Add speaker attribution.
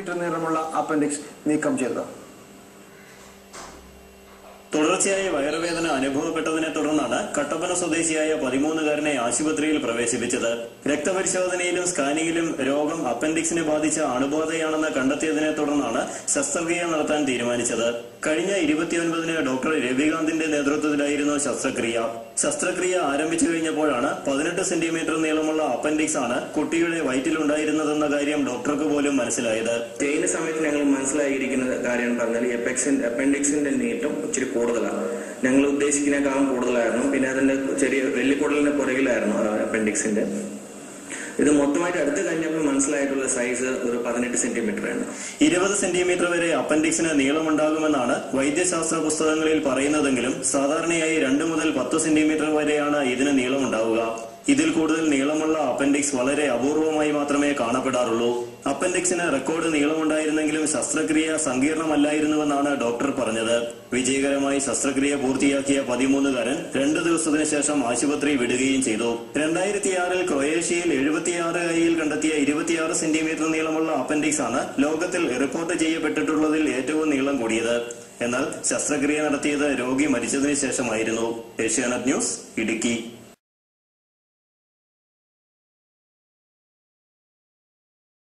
Speaker 1: metre നീളമുള്ള appendix നീക്കം ചെയ്തത്
Speaker 2: തുടർച്ചയായി വയറുവേദന അനുഭവപ്പെട്ടതിനെ തുടർന്നാണ് കട്ടപ്പന സ്വദേശിയായ പതിമൂന്നുകാരനെ ആശുപത്രിയിൽ പ്രവേശിപ്പിച്ചത് രക്തപരിശോധനയിലും സ്കാനിങ്ങിലും രോഗം അപ്പൻഡിക്സിനെ ബാധിച്ച അണുബാധയാണെന്ന് കണ്ടെത്തിയതിനെ തുടർന്നാണ് ശസ്ത്രക്രിയ നടത്താൻ തീരുമാനിച്ചത് കഴിഞ്ഞ ഇരുപത്തിയൊൻപതിന് ഡോക്ടർ രവികാന്തിന്റെ നേതൃത്വത്തിലായിരുന്നു ശസ്ത്രക്രിയ ശസ്ത്രക്രിയ ആരംഭിച്ചു കഴിഞ്ഞപ്പോഴാണ് പതിനെട്ട് സെന്റിമീറ്റർ നീളമുള്ള അപ്പൻഡിക്സ് ആണ് കുട്ടിയുടെ വയറ്റിലുണ്ടായിരുന്നതെന്ന കാര്യം ഡോക്ടർക്ക് പോലും മനസ്സിലായത്
Speaker 3: ചെയ്യുന്ന സമയത്ത് ഞങ്ങൾ മനസ്സിലായിരിക്കുന്ന കാര്യം എന്ന് പറഞ്ഞാൽ എപ്പെക്സിന്റെ അപ്പൻഡിക്സിന്റെ നീട്ടം ഇച്ചിരി കൂടുതലാണ് ഞങ്ങൾ ഉദ്ദേശിക്കുന്നതിനേക്കാളും കൂടുതലായിരുന്നു പിന്നെ അതിന്റെ ചെറിയ വെള്ളിക്കുടലിന്റെ പുറകിലായിരുന്നു അപ്പൻഡിക്സിന്റെ ഇത് മൊത്തമായിട്ട് അടുത്ത് കഴിഞ്ഞപ്പോൾ മനസ്സിലായിട്ടുള്ള സൈസ് ഒരു പതിനെട്ട് സെന്റിമീറ്റർ ആണ്
Speaker 2: ഇരുപത് സെന്റിമീറ്റർ വരെ അപ്പൻഡിക്സിന് നീളമുണ്ടാകുമെന്നാണ് വൈദ്യശാസ്ത്ര പുസ്തകങ്ങളിൽ പറയുന്നതെങ്കിലും സാധാരണയായി രണ്ട് മുതൽ പത്ത് സെന്റിമീറ്റർ വരെയാണ് ഇതിന് നീളമുണ്ടാവുക ഇതിൽ കൂടുതൽ നീളമുള്ള അപ്പൻഡിക്സ് വളരെ അപൂർവമായി മാത്രമേ കാണപ്പെടാറുള്ളൂ അപ്പൻഡിക്സിന് റെക്കോർഡ് നീളമുണ്ടായിരുന്നെങ്കിലും ശസ്ത്രക്രിയ സങ്കീർണമല്ലായിരുന്നുവെന്നാണ് ഡോക്ടർ പറഞ്ഞത് വിജയകരമായി ശസ്ത്രക്രിയ പൂർത്തിയാക്കിയ പതിമൂന്നുകാരൻ രണ്ടു ദിവസത്തിനു ശേഷം ആശുപത്രി വിടുകയും ചെയ്തു രണ്ടായിരത്തിയാറിൽ ക്രൊയേഷ്യയിൽ എഴുപത്തിയാറ് കൈയിൽ കണ്ടെത്തിയ ഇരുപത്തിയാറ് സെന്റിമീറ്റർ നീളമുള്ള അപ്പൻഡിക്സ് ആണ് ലോകത്തിൽ റിപ്പോർട്ട് ചെയ്യപ്പെട്ടിട്ടുള്ളതിൽ ഏറ്റവും നീളം കൂടിയത് എന്നാൽ ശസ്ത്രക്രിയ നടത്തിയത് രോഗി മരിച്ചതിനു ശേഷമായിരുന്നു ഏഷ്യാനെറ്റ് ന്യൂസ് ഇടുക്കി